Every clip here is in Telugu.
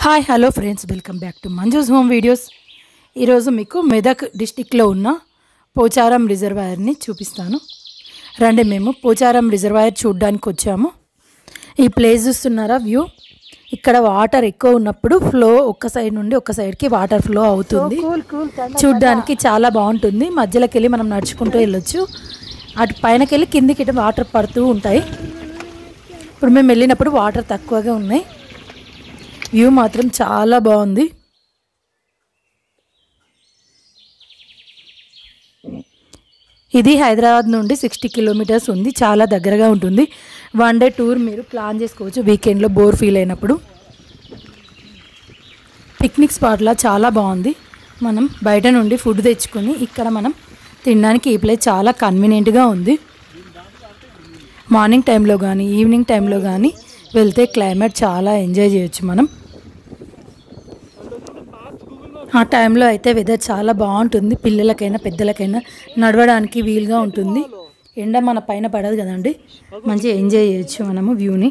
hi hello friends welcome back to Manju's home videos ఈరోజు మీకు మెదక్ డిస్టిక్లో ఉన్న పోచారం రిజర్వాయర్ని చూపిస్తాను రండి మేము పోచారం రిజర్వాయర్ చూడడానికి వచ్చాము ఈ ప్లేస్ చూస్తున్నారా వ్యూ ఇక్కడ వాటర్ ఎక్కువ ఉన్నప్పుడు ఫ్లో ఒక్క సైడ్ నుండి ఒక్క సైడ్కి వాటర్ ఫ్లో అవుతుంది చూడ్డానికి చాలా బాగుంటుంది మధ్యలోకి వెళ్ళి మనం నడుచుకుంటూ వెళ్ళొచ్చు అటు పైనకి వెళ్ళి కిందికి ఇటు వాటర్ పడుతూ ఉంటాయి ఇప్పుడు మేము వెళ్ళినప్పుడు వాటర్ తక్కువగా ఉన్నాయి వ్యూ మాత్రం చాలా బాగుంది ఇది హైదరాబాద్ నుండి సిక్స్టీ కిలోమీటర్స్ ఉంది చాలా దగ్గరగా ఉంటుంది వన్ డే టూర్ మీరు ప్లాన్ చేసుకోవచ్చు వీకెండ్లో బోర్ ఫీల్ అయినప్పుడు పిక్నిక్ స్పాట్లా చాలా బాగుంది మనం బయట నుండి ఫుడ్ తెచ్చుకొని ఇక్కడ మనం తినడానికి ఈ ప్లేస్ చాలా కన్వీనియంట్గా ఉంది మార్నింగ్ టైంలో కానీ ఈవినింగ్ టైంలో కానీ వెళ్తే క్లైమేట్ చాలా ఎంజాయ్ చేయొచ్చు మనం ఆ టైంలో అయితే వెదర్ చాలా బాగుంటుంది పిల్లలకైనా పెద్దలకైనా నడవడానికి వీలుగా ఉంటుంది ఎండ మన పైన పడదు కదండి మంచిగా ఎంజాయ్ చేయొచ్చు మనము వ్యూని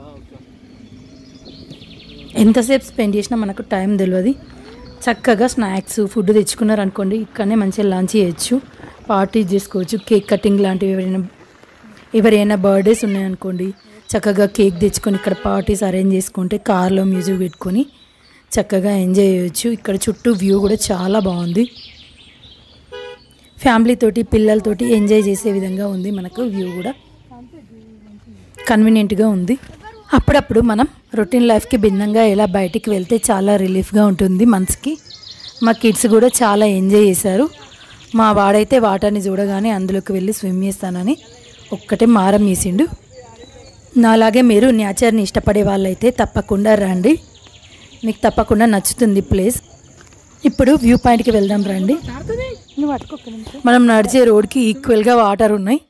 ఎంతసేపు స్పెండ్ చేసినా మనకు టైం తెలియదు చక్కగా స్నాక్స్ ఫుడ్ తెచ్చుకున్నారు అనుకోండి ఇక్కడనే మంచిగా లంచ్ చేయొచ్చు పార్టీ చేసుకోవచ్చు కేక్ కటింగ్ లాంటివి ఎవరైనా ఎవరైనా బర్త్డేస్ ఉన్నాయనుకోండి చక్కగా కేక్ తెచ్చుకొని ఇక్కడ పార్టీస్ అరేంజ్ చేసుకుంటే కార్లో మ్యూజిక్ పెట్టుకొని చక్కగా ఎంజాయ్ చేయొచ్చు ఇక్కడ చుట్టూ వ్యూ కూడా చాలా బాగుంది ఫ్యామిలీ తోటి పిల్లలతోటి ఎంజాయ్ చేసే విధంగా ఉంది మనకు వ్యూ కూడా కన్వీనియంట్గా ఉంది అప్పుడప్పుడు మనం రొటీన్ లైఫ్కి భిన్నంగా ఎలా బయటికి వెళ్తే చాలా రిలీఫ్గా ఉంటుంది మనసుకి మా కిడ్స్ కూడా చాలా ఎంజాయ్ చేశారు మా వాడైతే వాటర్ని చూడగానే అందులోకి వెళ్ళి స్విమ్ చేస్తానని ఒక్కటే మారం వేసిండు నాలాగే మీరు నేచర్ని ఇష్టపడే వాళ్ళైతే తప్పకుండా రండి మీకు తప్పకుండా నచ్చుతుంది ప్లేస్ ఇప్పుడు వ్యూ పాయింట్కి వెళ్దాం రండి మనం నడిచే రోడ్కి ఈక్వల్గా వాటర్ ఉన్నాయి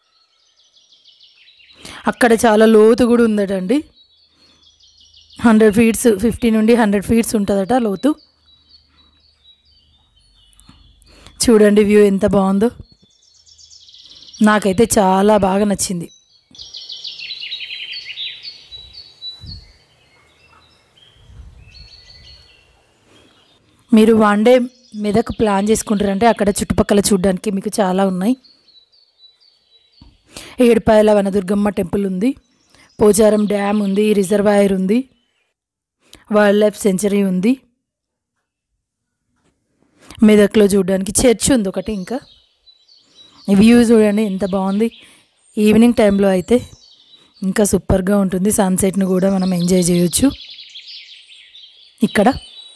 అక్కడ చాలా లోతు కూడా ఉందటండి హండ్రెడ్ ఫీట్స్ ఫిఫ్టీ నుండి హండ్రెడ్ ఫీట్స్ ఉంటుందట లోతు చూడండి వ్యూ ఎంత బాగుందో నాకైతే చాలా బాగా నచ్చింది మీరు వన్ డే మెదక్ ప్లాన్ చేసుకుంటారంటే అక్కడ చుట్టుపక్కల చూడడానికి మీకు చాలా ఉన్నాయి ఏడుపాయల వనదుర్గమ్మ టెంపుల్ ఉంది పోచారం డ్యామ్ ఉంది రిజర్వాయర్ ఉంది వైల్డ్ లైఫ్ సెంచరీ ఉంది మెదక్లో చూడడానికి చర్చ్ ఉంది ఒకటి ఇంకా వ్యూ చూడండి ఎంత బాగుంది ఈవినింగ్ టైంలో అయితే ఇంకా సూపర్గా ఉంటుంది సన్సెట్ను కూడా మనం ఎంజాయ్ చేయొచ్చు ఇక్కడ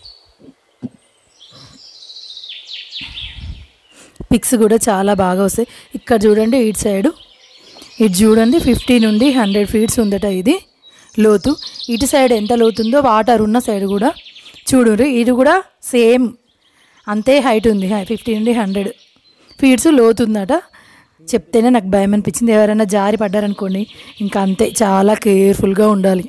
పిక్స్ కూడా చాలా బాగా వస్తాయి ఇక్కడ చూడండి ఇటు సైడు ఇటు చూడండి ఫిఫ్టీ నుండి హండ్రెడ్ ఫీట్స్ ఉందట ఇది లోతు ఇటు సైడ్ ఎంత లోతుందో వాటర్ ఉన్న సైడ్ కూడా చూడండి ఇది కూడా సేమ్ అంతే హైట్ ఉంది ఫిఫ్టీ నుండి హండ్రెడ్ ఫీట్స్ లోతుందట చెప్తేనే నాకు భయం అనిపించింది ఎవరైనా జారి పడ్డారనుకోండి ఇంకా అంతే చాలా కేర్ఫుల్గా ఉండాలి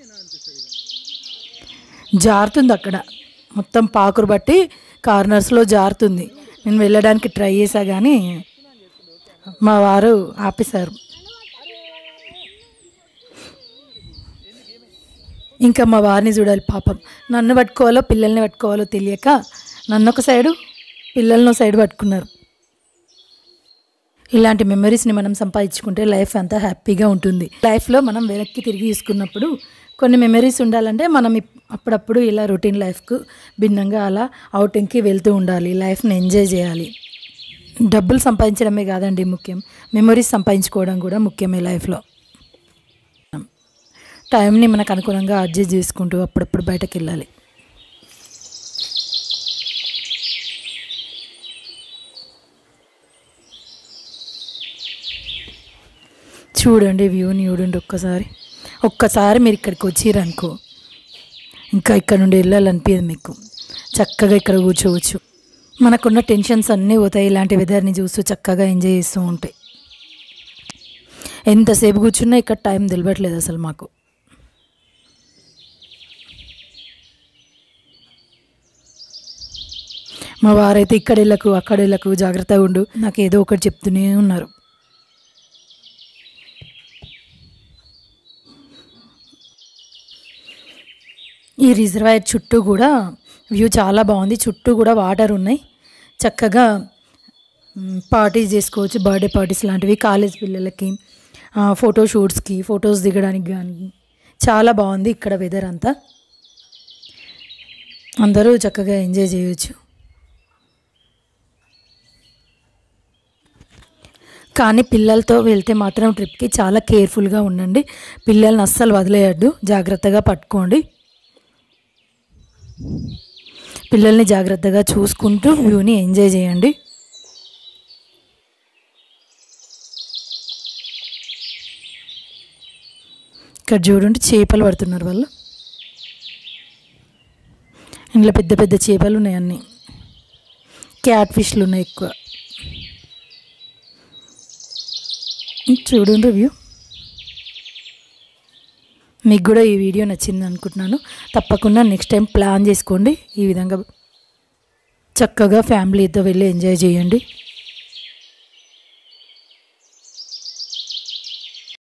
జారుతుంది అక్కడ మొత్తం పాకురు బట్టి కార్నర్స్లో జారుతుంది నేను వెళ్ళడానికి ట్రై చేశా కానీ మా వారు ఆపేశారు ఇంకా మా వారిని చూడాలి పాపం నన్ను పట్టుకోవాలో పిల్లల్ని పట్టుకోవాలో తెలియక నన్ను ఒక సైడు పిల్లల్ని సైడ్ పట్టుకున్నారు ఇలాంటి మెమరీస్ని మనం సంపాదించుకుంటే లైఫ్ అంతా హ్యాపీగా ఉంటుంది లైఫ్లో మనం వెనక్కి తిరిగి తీసుకున్నప్పుడు కొన్ని మెమరీస్ ఉండాలంటే మనం ఇప్- అప్పుడప్పుడు ఇలా రొటీన్ లైఫ్కు భిన్నంగా అలా అవుటింగ్కి వెళ్తూ ఉండాలి లైఫ్ని ఎంజాయ్ చేయాలి డబ్బులు సంపాదించడమే కాదండి ముఖ్యం మెమరీస్ సంపాదించుకోవడం కూడా ముఖ్యమే లైఫ్లో టైంని మనకు అనుకూలంగా అడ్జస్ట్ చేసుకుంటూ అప్పుడప్పుడు బయటకు వెళ్ళాలి చూడండి వ్యూని చూడండి ఒక్కసారి ఒక్కసారి మీరు ఇక్కడికి వచ్చిరనుకో ఇంకా ఇక్కడ నుండి వెళ్ళాలనిపించదు మీకు చక్కగా ఇక్కడ కూర్చోవచ్చు మనకున్న టెన్షన్స్ అన్నీ పోతాయి ఇలాంటి వెదర్ని చూస్తూ చక్కగా ఎంజాయ్ చేస్తూ ఉంటాయి ఎంతసేపు కూర్చున్నా ఇక్కడ టైం తెలియట్లేదు అసలు మాకు మా వారైతే ఇక్కడ వెళ్ళకు అక్కడ వెళ్ళకు జాగ్రత్తగా ఉండు నాకు ఏదో ఒకటి చెప్తూనే ఉన్నారు ఈ రిజర్వాయర్ చుట్టూ కూడా వ్యూ చాలా బాగుంది చుట్టూ కూడా వాటర్ ఉన్నాయి చక్కగా పార్టీస్ చేసుకోవచ్చు బర్త్డే పార్టీస్ లాంటివి కాలేజ్ పిల్లలకి ఫోటో షూట్స్కి ఫొటోస్ దిగడానికి కానీ చాలా బాగుంది ఇక్కడ వెదర్ అంతా అందరూ చక్కగా ఎంజాయ్ చేయొచ్చు కానీ పిల్లలతో వెళ్తే మాత్రం ట్రిప్కి చాలా కేర్ఫుల్గా ఉండండి పిల్లల్ని అస్సలు వదిలేయద్దు జాగ్రత్తగా పట్టుకోండి పిల్లల్ని జాగ్రత్తగా చూసుకుంటూ వ్యూని ఎంజాయ్ చేయండి ఇక్కడ చూడండి చేపలు పడుతున్నారు వాళ్ళు ఇందులో పెద్ద పెద్ద చేపలు ఉన్నాయి అన్నీ క్యాట్ ఫిష్లు ఉన్నాయి ఎక్కువ చూడండి వ్యూ మీకు కూడా ఈ వీడియో నచ్చింది అనుకుంటున్నాను తప్పకుండా నెక్స్ట్ టైం ప్లాన్ చేసుకోండి ఈ విధంగా చక్కగా ఫ్యామిలీతో వెళ్ళి ఎంజాయ్ చేయండి